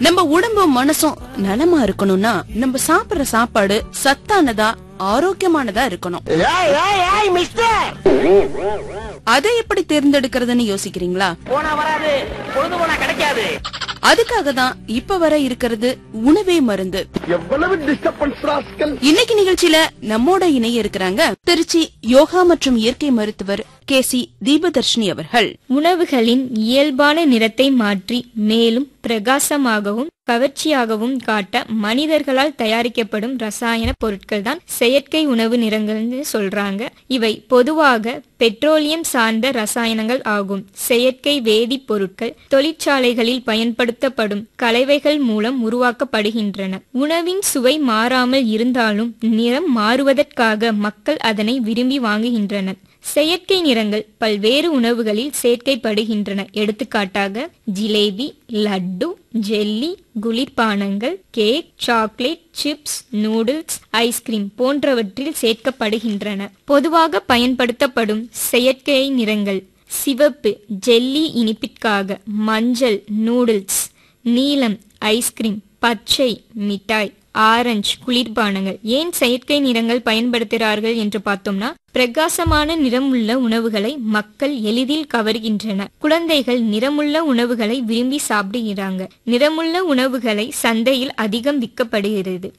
நம்ம உடம்பும் மனசும் நலமா இருக்கணும்னா நம்ம சாப்பிடுற சாப்பாடு சத்தானதா ஆரோக்கியமானதா இருக்கணும் ஏய் ஏய் ஏய் மிஸ்டர் அதை எப்படி தேர்ந்தெடுக்கிறதுன்னு யோசிக்கிறீங்களா போனா வராது பொழுது போனா கிடைக்காது அதுக்காக தான் இப்ப வர இருக்கிறது உணவே மருந்து எவ்வளவு டிஸ்டர்பன்ஸ் ராஸ்கல் இன்னைக்கு நிகழ்ச்சியில நம்மோட இணைய இருக்கிறாங்க திருச்சி யோகா மற்றும் இயற்கை மருத்துவர் கே சி தீபதர்ஷினி அவர்கள் உணவுகளின் இயல்பான நிறத்தை மாற்றி மேலும் பிரகாசமாகவும் கவர்ச்சியாகவும் காட்ட மனிதர்களால் தயாரிக்கப்படும் ரசாயன பொருட்கள் தான் செயற்கை உணவு நிறங்கள்னு சொல்றாங்க இவை பொதுவாக பெட்ரோலியம் சார்ந்த ரசாயனங்கள் ஆகும் செயற்கை வேதிப் பொருட்கள் தொழிற்சாலைகளில் பயன்படுத்தப்படும் கலவைகள் மூலம் உருவாக்கப்படுகின்றன உணவின் சுவை மாறாமல் இருந்தாலும் நிறம் மாறுவதற்காக மக்கள் அதனை விரும்பி வாங்குகின்றனர் செயற்கை நிறங்கள் பல்வேறு உணவுகளில் சேர்க்கைப்படுகின்றன எடுத்துக்காட்டாக ஜிலேபி லட்டு ஜெல்லி குளிர்பானங்கள் cake chocolate chips noodles ice cream போன்றவற்றில் சேர்க்கப்படுகின்றன பொதுவாக பயன்படுத்தப்படும் செயற்கை நிறங்கள் சிவப்பு ஜெல்லி இனிப்பிற்காக மஞ்சள் நூடுல்ஸ் நீலம் ஐஸ்கிரீம் பச்சை மிட்டாய் ஆரஞ்சு குளிர்பானங்கள் ஏன் செயற்கை நிறங்கள் பயன்படுத்துகிறார்கள் என்று பார்த்தோம்னா பிரகாசமான நிறமுள்ள உணவுகளை மக்கள் எளிதில் கவர்கின்றன குழந்தைகள் நிறமுள்ள உணவுகளை விரும்பி சாப்பிடுகிறாங்க நிறமுள்ள உணவுகளை சந்தையில் அதிகம் விற்கப்படுகிறது